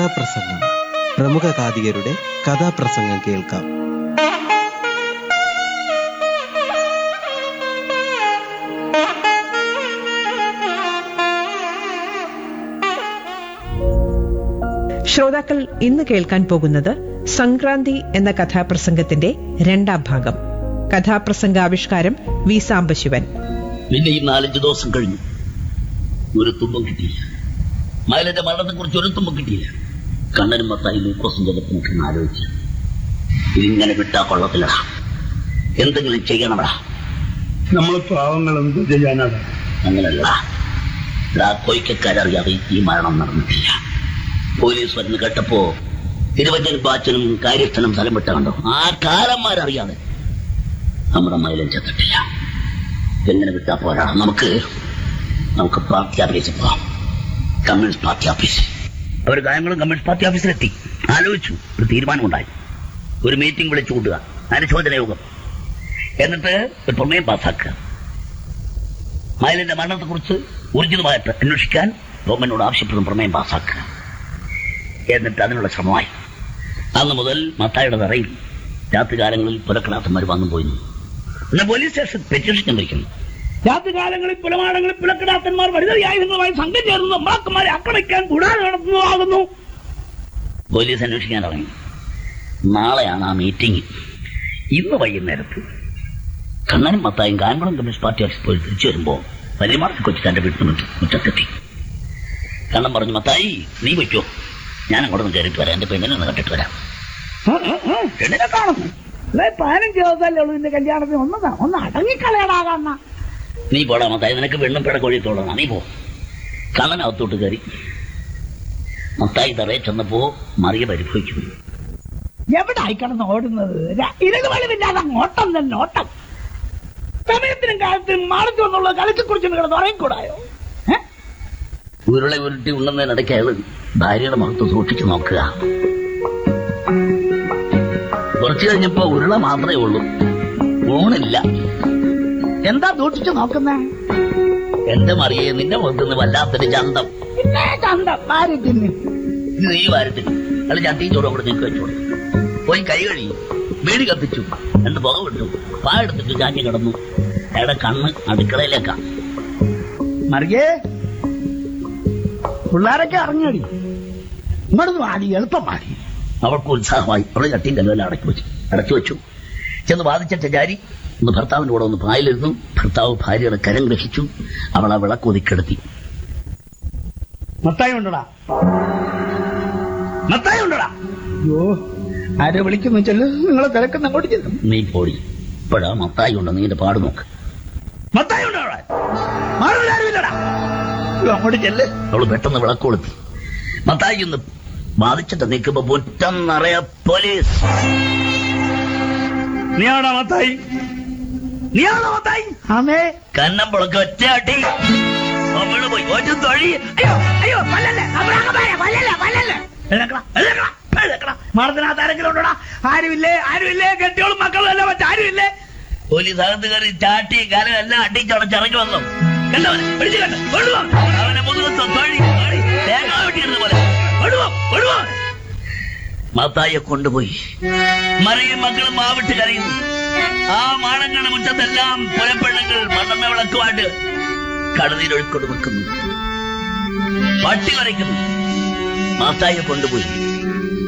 കഥാപ്രസംഗം പ്രമുഖ കാതികരുടെ കഥാപ്രസംഗം കേൾക്കാം ശ്രോതാക്കൾ ഇന്ന് കേൾക്കാൻ പോകുന്നത് സംക്രാന്തി എന്ന കഥാപ്രസംഗത്തിന്റെ രണ്ടാം ഭാഗം കഥാപ്രസംഗാവിഷ്കാരം വി സാംബശിവൻ പിന്നെ ഈ നാലഞ്ച് ദിവസം കഴിഞ്ഞു ഒരു തുമ്പം കിട്ടിയില്ല മയിലിന്റെ മരണത്തെ കുറിച്ച് ഒരു തുമ്പം കിട്ടിയില്ല കണ്ണനും മത്തായി ലൂക്കോസും ചിലപ്പോൾ നമുക്ക് ആലോചിച്ചു ഇതിങ്ങനെ വിട്ടാ കൊള്ളത്തില്ലടാ എന്തെങ്കിലും ചെയ്യണമടാ നമ്മൾ പാവങ്ങൾ എന്ത് ചെയ്യാനാണ് അങ്ങനല്ലടാ ഇതാ കൊയ്ക്കക്കാരറിയാതെ ഈ മരണം നടന്നിട്ടില്ല പോലീസ് വരുന്ന കേട്ടപ്പോ തിരുവഞ്ചൻ ബാച്ചനും കാര്യസ്ഥനും സ്ഥലം വിട്ട കണ്ടോ ആ കാലന്മാരറിയാതെ നമ്മുടെ മയിലും ചെത്തിട്ടില്ല എങ്ങനെ വിട്ടാ പോരാ നമുക്ക് നമുക്ക് പാർട്ടി ഓഫീസിൽ പോവാം കമ്മ്യൂണിസ്റ്റ് പാർട്ടി ഓഫീസ് അവർ കായംകുളം കമ്മ്യൂണിസ്റ്റ് പാർട്ടി ഓഫീസിലെത്തി ആലോചിച്ചു ഒരു തീരുമാനമുണ്ടായി ഒരു മീറ്റിംഗ് വിളിച്ചു കൂട്ടുക അനുശോചന യോഗം എന്നിട്ട് ഒരു പ്രമേയം പാസ്സാക്കുക മയിലിന്റെ മരണത്തെക്കുറിച്ച് ഊർജിതമായിട്ട് അന്വേഷിക്കാൻ ഗവൺമെന്റിനോട് ആവശ്യപ്പെടുന്ന പ്രമേയം പാസ്സാക്കുക എന്നിട്ട് അതിനുള്ള ശ്രമമായി അന്ന് മുതൽ മത്തായുടെ തറയിൽ രാത്രികാലങ്ങളിൽ പുലക്കലാത്തന്മാർ വന്നു പോയിരുന്നു പിന്നെ പോലീസ് സ്റ്റേഷൻ പെറ്റീഷൻ വയ്ക്കുന്നു രാത്രികാലങ്ങളിൽ പുലമാടങ്ങളിൽ പുലക്കിടാത്തന്മാർ വനിതയായുധങ്ങളുമായി സംഘം ചേർന്ന് നമ്മളാക്കന്മാരെ ആക്രമിക്കാൻ കൂടാതെ നടത്തുന്നതാകുന്നു പോലീസ് അന്വേഷിക്കാൻ ഇറങ്ങി നാളെയാണ് ആ മീറ്റിംഗ് ഇന്ന് വൈകുന്നേരത്ത് കണ്ണനും മത്തായും കായംകുളം കമ്മ്യൂണിസ്റ്റ് പാർട്ടി ഓഫീസ് പോയി തിരിച്ചു വരുമ്പോ വലിയമാർക്ക് കൊച്ചു തന്റെ വീട്ടിൽ നിന്ന് മുറ്റത്തെത്തി കണ്ണൻ പറഞ്ഞു മത്തായി നീ വയ്ക്കോ ഞാൻ അങ്ങോട്ട് നിന്ന് കയറിയിട്ട് വരാം എന്റെ പെണ്ണിനെ ഒന്ന് കണ്ടിട്ട് വരാം പെണ്ണിനെ കാണുന്നു പതിനഞ്ച് ദിവസമല്ലേ ഉള്ളൂ നിന്റെ കല്യാണത്തിന് ഒന്ന് ഒന്ന് അടങ്ങിക്കളയടാകാന്ന നീ പോടാ മത്തായി നിനക്ക് പെണ്ണും പിട കൊഴിയത്തോളാം നീ പോ കണ്ണൻ അകത്തോട്ട് കയറി മത്തായി തറയിൽ ചെന്നപ്പോ മറിയ പരിഭവിക്കുന്നു എവിടെ ആയിക്കിടന്ന് ഓടുന്നത് ഇരക് വെളിവില്ലാതെ അങ്ങ് ഓട്ടം തന്നെ ഓട്ടം സമയത്തിനും കാലത്തിനും മാറത്തു എന്നുള്ള കളിച്ചെക്കുറിച്ച് കിടന്ന് ഉറങ്ങിക്കൂടായോ ഏ? ഉരുളെ ഉരുട്ടി ഉണ്ണുന്നതിനിടയ്ക്ക് അയാൾ ഭാര്യയുടെ മുഖത്ത് സൂക്ഷിച്ചു നോക്കുക കുറച്ചു കഴിഞ്ഞപ്പോ ഉരുള മാത്രമേ ഉള്ളൂ ഊണില്ല എന്താ ദൂഷിച്ചു നോക്കുന്നേ എന്റെ മറിയെ നിന്റെ മുഖത്ത് നിന്ന് വല്ലാത്തൊരു ചന്തം പിന്നെ ചന്തം ഭാര്യ തിന്നു ഇത് നീ വാരത്തിൽ അയാൾ ചട്ടിയും ചോറും കൂടെ നീക്കി വെച്ചോളൂ പോയി കൈ കഴിയും വീട് കത്തിച്ചു രണ്ട് പുക വിട്ടു പാ എടുത്തിട്ട് ചാഞ്ഞു കിടന്നു അയാളുടെ കണ്ണ് അടുക്കളയിലേക്കാ മറിയേ പിള്ളേരൊക്കെ ഇറങ്ങിയടി ഇങ്ങോട്ട് മാടി എളുപ്പം മാടി അവൾക്ക് ഉത്സാഹമായി അവളെ ചട്ടിയും കല്ലുമെല്ലാം അടക്കി വെച്ചു അടച്ചു വെച്ചു ചെന്ന് വാദിച്ച ജാരി ഒന്ന് ഭർത്താവിന്റെ കൂടെ ഒന്ന് പായിലിരുന്നു ഭർത്താവ് ഭാര്യയുടെ കരം ഗ്രഹിച്ചു അവൾ ആ വിളക്ക് ഒതുക്കെടുത്തി മത്തായി ഉണ്ടടാ മത്തായി ഉണ്ടടാ അയ്യോ ആരെ വിളിക്കുന്നു ചെല്ലു നിങ്ങളെ തിരക്കുന്ന അങ്ങോട്ട് ചെല്ലും നീ പോടി ഇപ്പോഴാ മത്തായി ഉണ്ട് നീന്റെ പാട് നോക്ക് മത്തായി ഉണ്ടോ അവിടെ മാറില്ലാരുമില്ലടാ അങ്ങോട്ട് ചെല്ല് അവള് പെട്ടെന്ന് വിളക്ക് കൊളുത്തി മത്തായി ഒന്ന് ബാധിച്ചിട്ട് നിൽക്കുമ്പോ മുറ്റം നിറയെ പോലീസ് നീയാണോ മത്തായി നീയാണോ മത്തായി ആമേ കന്നം പുളക്ക് ഒറ്റയാട്ടി അവള് പോയി ഒറ്റ തൊഴി അയ്യോ അയ്യോ വല്ലല്ലേ അബ്രാഹ്മണേ, വല്ലല്ലേ വല്ലല്ലേ എഴുന്നേക്കടാ, എഴുന്നേക്കടാ, എഴുന്നേക്കടാ. മാടത്തിനകത്ത് ആരെങ്കിലും ഉണ്ടോടാ ആരുമില്ലേ ആരുമില്ലേ കെട്ടിയോളും മക്കളും എല്ലാം മറ്റാരുമില്ലേ പോലീസ് അകത്ത് കയറി ചാട്ടി കാലം എല്ലാം അടിച്ചടച്ചിറങ്ങി വന്നു കണ്ടവനെ പിടിച്ചു കണ്ട് കൊണ്ടുപോ അവനെ മുതുകത്തോ തൊഴി തൊഴി തേങ്ങ വെട്ടിയിരുന്ന പോലെ കൊണ്ടുപോ കൊണ്ടുപോ മത്തായിയെ കൊണ്ടുപോയി മറിയും മക്കളും മാവിട്ട് കരയുന്നു ആ മാടങ്ങളുടെ മുറ്റത്തെല്ലാം പുലപ്പെണ്ണുങ്ങൾ മണ്ണെണ്ണ വിളക്കുമായിട്ട് കടലിലൊഴുക്കൊണ്ട് നിൽക്കുന്നു പട്ടി വരയ്ക്കുന്നു മാത്തായിയെ കൊണ്ടുപോയി